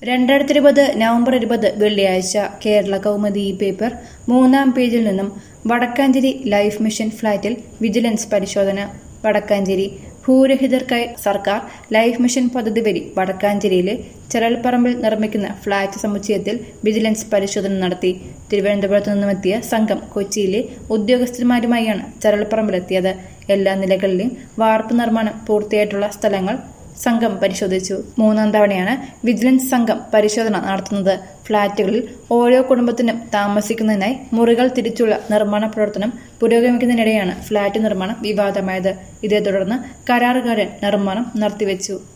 രണ്ടായിരത്തി ഇരുപത് നവംബർ ഇരുപത് വെള്ളിയാഴ്ച കേരള കൗമുദി ഈ പേപ്പർ മൂന്നാം പേജിൽ നിന്നും വടക്കാഞ്ചേരി ലൈഫ് മിഷൻ ഫ്ളാറ്റിൽ വിജിലൻസ് പരിശോധന വടക്കാഞ്ചേരി ഭൂരഹിതർക്കായി സർക്കാർ ലൈഫ് മിഷൻ പദ്ധതി വഴി വടക്കാഞ്ചേരിയിലെ ചരൽപ്പറമ്പിൽ നിർമ്മിക്കുന്ന ഫ്ളാറ്റ് സമുച്ചയത്തിൽ വിജിലൻസ് പരിശോധന നടത്തി തിരുവനന്തപുരത്തു നിന്നുമെത്തിയ സംഘം കൊച്ചിയിലെ ഉദ്യോഗസ്ഥന്മാരുമായാണ് ചരൽപ്പറമ്പിലെത്തിയത് എല്ലാ നിലകളിലെയും വാർപ്പ് നിർമ്മാണം പൂർത്തിയായിട്ടുള്ള സ്ഥലങ്ങൾ സംഘം പരിശോധിച്ചു മൂന്നാം തവണയാണ് വിജിലൻസ് സംഘം പരിശോധന നടത്തുന്നത് ഫ്ളാറ്റുകളിൽ ഓരോ കുടുംബത്തിനും താമസിക്കുന്നതിനായി മുറികൾ തിരിച്ചുള്ള നിർമ്മാണ പ്രവർത്തനം പുരോഗമിക്കുന്നതിനിടെയാണ് ഫ്ളാറ്റ് നിർമ്മാണം വിവാദമായത് ഇതേ തുടർന്ന് കരാറുകാരൻ നിർമ്മാണം നിർത്തിവെച്ചു